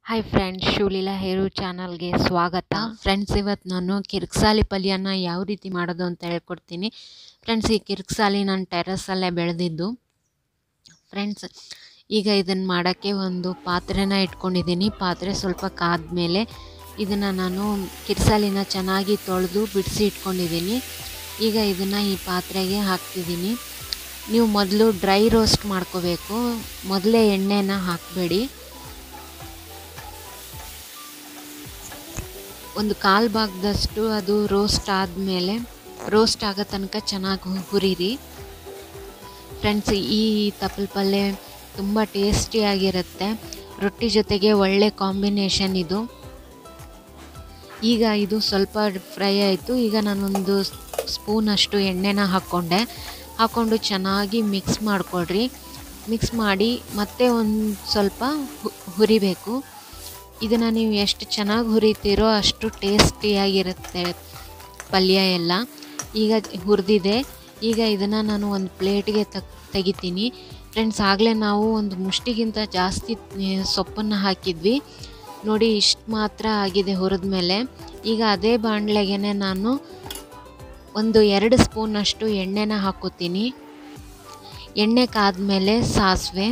hi friends Shivaleela ಹೇರು ಚಾನಲ್ಗೆ ಸ್ವಾಗತ friends ಇವತ್ತು ನಾನು ಕಿರ್ಕ್ಸಾಲಿ ಪಲ್ಯನ ಯಾವ ರೀತಿ ಮಾಡೋದು ಅಂತ ಹೇಳ್ಕೊಡ್ತೀನಿ ಫ್ರೆಂಡ್ಸ್ ಈ ಕಿರ್ಕ್ಸಾಲಿ ನಾನು ಟೆರಸಲ್ಲೇ ಬೆಳೆದಿದ್ದು ಫ್ರೆಂಡ್ಸ್ ಈಗ ಇದನ್ನು ಮಾಡೋಕ್ಕೆ ಒಂದು ಪಾತ್ರೆನ ಇಟ್ಕೊಂಡಿದ್ದೀನಿ ಪಾತ್ರೆ ಸ್ವಲ್ಪ ಕಾದ್ಮೇಲೆ ಇದನ್ನು ನಾನು ಕಿರ್ಸಾಲಿನ ಚೆನ್ನಾಗಿ ತೊಳೆದು ಬಿಡಿಸಿ ಇಟ್ಕೊಂಡಿದ್ದೀನಿ ಈಗ ಇದನ್ನು ಈ ಪಾತ್ರೆಗೆ ಹಾಕ್ತಿದ್ದೀನಿ ನೀವು ಮೊದಲು ಡ್ರೈ ರೋಸ್ಟ್ ಮಾಡ್ಕೋಬೇಕು ಮೊದಲೇ ಎಣ್ಣೆನ ಹಾಕಬೇಡಿ ಒಂದು ಕಾಲು ಭಾಗದಷ್ಟು ಅದು ರೋಸ್ಟ್ ಆದಮೇಲೆ ರೋಸ್ಟ್ ಆಗೋ ತನಕ ಚೆನ್ನಾಗಿ ಹುರಿರಿ ಫ್ರೆಂಡ್ಸ್ ಈ ತಪ್ಪಲ ಪಲ್ಯ ತುಂಬ ಟೇಸ್ಟಿಯಾಗಿರುತ್ತೆ ರೊಟ್ಟಿ ಜೊತೆಗೆ ಒಳ್ಳೆ ಕಾಂಬಿನೇಷನ್ ಇದು ಈಗ ಇದು ಸ್ವಲ್ಪ ಫ್ರೈ ಆಯಿತು ಈಗ ನಾನೊಂದು ಸ್ಪೂನಷ್ಟು ಎಣ್ಣೆನ ಹಾಕ್ಕೊಂಡೆ ಹಾಕ್ಕೊಂಡು ಚೆನ್ನಾಗಿ ಮಿಕ್ಸ್ ಮಾಡಿಕೊಡ್ರಿ ಮಿಕ್ಸ್ ಮಾಡಿ ಮತ್ತೆ ಒಂದು ಸ್ವಲ್ಪ ಹುರಿಬೇಕು ಇದನ್ನು ನೀವು ಎಷ್ಟು ಚೆನ್ನಾಗಿ ಹುರಿತೀರೋ ಅಷ್ಟು ಟೇಸ್ಟಿಯಾಗಿರುತ್ತೆ ಪಲ್ಯ ಎಲ್ಲ ಈಗ ಹುರಿದಿದೆ ಈಗ ಇದನ್ನು ನಾನು ಒಂದು ಪ್ಲೇಟ್ಗೆ ತಗ್ ತೆಗಿತೀನಿ ಫ್ರೆಂಡ್ಸ್ ಆಗಲೇ ನಾವು ಒಂದು ಮುಷ್ಟಿಗಿಂತ ಜಾಸ್ತಿ ಸೊಪ್ಪನ್ನು ಹಾಕಿದ್ವಿ ನೋಡಿ ಇಷ್ಟು ಮಾತ್ರ ಆಗಿದೆ ಹುರಿದ ಮೇಲೆ ಈಗ ಅದೇ ಬಾಣಲೆಗೆ ನಾನು ಒಂದು ಎರಡು ಸ್ಪೂನಷ್ಟು ಎಣ್ಣೆನ ಹಾಕೋತೀನಿ ಎಣ್ಣೆ ಕಾದ್ಮೇಲೆ ಸಾಸಿವೆ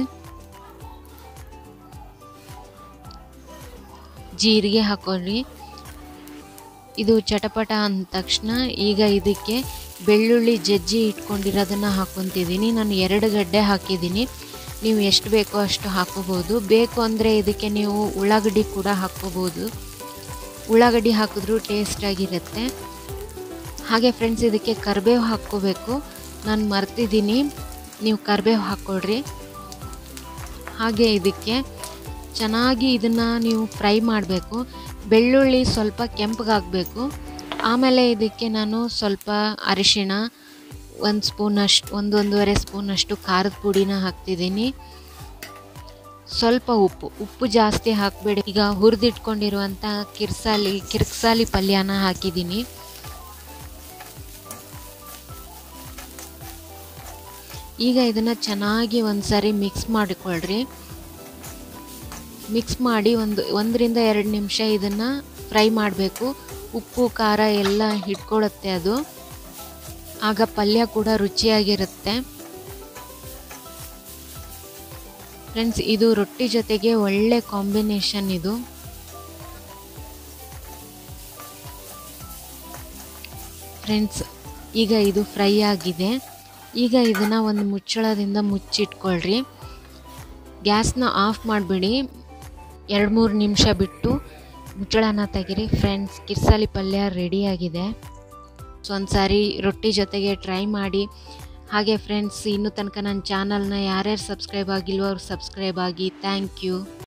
ಜೀರಿಗೆ ಹಾಕೊಳ್ಳಿ ಇದು ಚಟಪಟ ಅಂದ ತಕ್ಷಣ ಈಗ ಇದಕ್ಕೆ ಬೆಳ್ಳುಳ್ಳಿ ಜಜ್ಜಿ ಇಟ್ಕೊಂಡಿರೋದನ್ನು ಹಾಕ್ಕೊತಿದ್ದೀನಿ ನಾನು ಎರಡು ಗಡ್ಡೆ ಹಾಕಿದ್ದೀನಿ ನೀವು ಎಷ್ಟು ಬೇಕೋ ಅಷ್ಟು ಹಾಕೋಬೋದು ಬೇಕು ಅಂದರೆ ಇದಕ್ಕೆ ನೀವು ಉಳ್ಳಾಗಡ್ಡಿ ಕೂಡ ಹಾಕ್ಕೋಬೋದು ಉಳ್ಳಾಗಡ್ಡಿ ಹಾಕಿದ್ರೂ ಟೇಸ್ಟಾಗಿರುತ್ತೆ ಹಾಗೆ ಫ್ರೆಂಡ್ಸ್ ಇದಕ್ಕೆ ಕರಿಬೇವು ಹಾಕ್ಕೋಬೇಕು ನಾನು ಮರ್ತಿದ್ದೀನಿ ನೀವು ಕರಿಬೇವು ಹಾಕ್ಕೊಳ್ರಿ ಹಾಗೆ ಇದಕ್ಕೆ ಚೆನ್ನಾಗಿ ಇದನ್ನು ನೀವು ಫ್ರೈ ಮಾಡಬೇಕು ಬೆಳ್ಳುಳ್ಳಿ ಸ್ವಲ್ಪ ಕೆಂಪಗಾಗಬೇಕು ಆಮೇಲೆ ಇದಕ್ಕೆ ನಾನು ಸ್ವಲ್ಪ ಅರಿಶಿಣ ಒಂದು ಸ್ಪೂನಷ್ಟು ಒಂದು ಒಂದೂವರೆ ಸ್ಪೂನಷ್ಟು ಖಾರದ ಪುಡಿನ ಹಾಕ್ತಿದ್ದೀನಿ ಸ್ವಲ್ಪ ಉಪ್ಪು ಉಪ್ಪು ಜಾಸ್ತಿ ಹಾಕಬೇಡಿ ಈಗ ಹುರಿದಿಟ್ಕೊಂಡಿರುವಂಥ ಕಿರ್ಸಾಲಿ ಕಿರ್ಕ್ಸಾಲಿ ಪಲ್ಯನ ಹಾಕಿದ್ದೀನಿ ಈಗ ಇದನ್ನು ಚೆನ್ನಾಗಿ ಒಂದು ಸಾರಿ ಮಿಕ್ಸ್ ಮಾಡಿಕೊಳ್ಳ್ರಿ ಮಿಕ್ಸ್ ಮಾಡಿ ಒಂದು ಒಂದರಿಂದ ಎರಡು ನಿಮಿಷ ಇದನ್ನು ಫ್ರೈ ಮಾಡಬೇಕು ಉಪ್ಪು ಖಾರ ಎಲ್ಲ ಹಿಡ್ಕೊಳ್ಳುತ್ತೆ ಅದು ಆಗ ಪಲ್ಯ ಕೂಡ ರುಚಿಯಾಗಿರುತ್ತೆ ಫ್ರೆಂಡ್ಸ್ ಇದು ರೊಟ್ಟಿ ಜೊತೆಗೆ ಒಳ್ಳೆ ಕಾಂಬಿನೇಷನ್ ಇದು ಫ್ರೆಂಡ್ಸ್ ಈಗ ಇದು ಫ್ರೈ ಆಗಿದೆ ಈಗ ಇದನ್ನು ಒಂದು ಮುಚ್ಚಳದಿಂದ ಮುಚ್ಚಿಟ್ಕೊಳ್ರಿ ಗ್ಯಾಸ್ನ ಆಫ್ ಮಾಡಿಬಿಡಿ ಎರಡು ಮೂರು ನಿಮಿಷ ಬಿಟ್ಟು ಮುಚ್ಚಳನ ತೆಗಿರಿ ಫ್ರೆಂಡ್ಸ್ ಕಿರ್ಸಾಲಿ ಪಲ್ಯ ರೆಡಿಯಾಗಿದೆ ಸೊ ಒಂದು ಸಾರಿ ರೊಟ್ಟಿ ಜೊತೆಗೆ ಟ್ರೈ ಮಾಡಿ ಹಾಗೆ ಫ್ರೆಂಡ್ಸ್ ಇನ್ನೂ ತನಕ ನನ್ನ ಚಾನಲ್ನ ಯಾರ್ಯಾರು ಸಬ್ಸ್ಕ್ರೈಬ್ ಆಗಿಲ್ವೋ ಅವ್ರು ಸಬ್ಸ್ಕ್ರೈಬ್ ಆಗಿ ಥ್ಯಾಂಕ್ ಯು